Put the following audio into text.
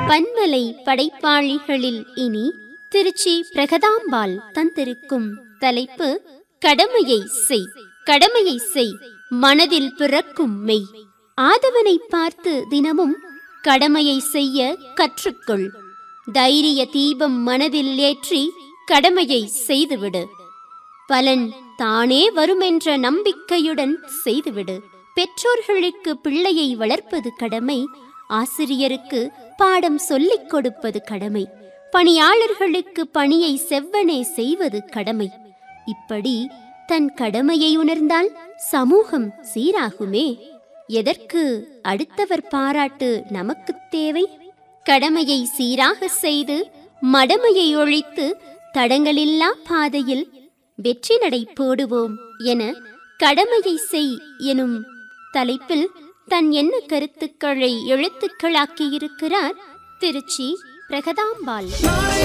பன்மலை படைப்பாளிகளில் இனி திருச்சி பிரகதாம்பாள் தந்திருக்கும் தலைப்பு கடமையை செய் கடமையை செய் மனதில் பிறக்கும் மெய் ஆதவனை பார்த்து தினமும் கடமையை செய்ய கற்றுக்கொள் தைரிய தீபம் மனதில் ஏற்றி கடமையை செய்துவிடு பலன் தானே வருமென்ற நம்பிக்கையுடன் செய்துவிடு பெற்றோர்களுக்கு பிள்ளையை வளர்ப்பது கடமை ஆசிரியருக்கு பாடம் சொல்லிக் கொடுப்பது கடமை பணியாளர்களுக்கு பணியை செவ்வனே செய்வது கடமை இப்படி தன் கடமையை உணர்ந்தால் சமூகம் சீராகுமே எதற்கு அடுத்தவர் பாராட்டு நமக்குத் தேவை கடமையை சீராக செய்து மடமையை ஒழித்து தடங்களில்லா பாதையில் வெற்றி நடை போடுவோம் என கடமையை செய் எனும் தலைப்பில் தன் எண்ண கருத்துக்களை எழுத்துக்களாக்கியிருக்கிறார் திருச்சி பிரகதாம்பாள்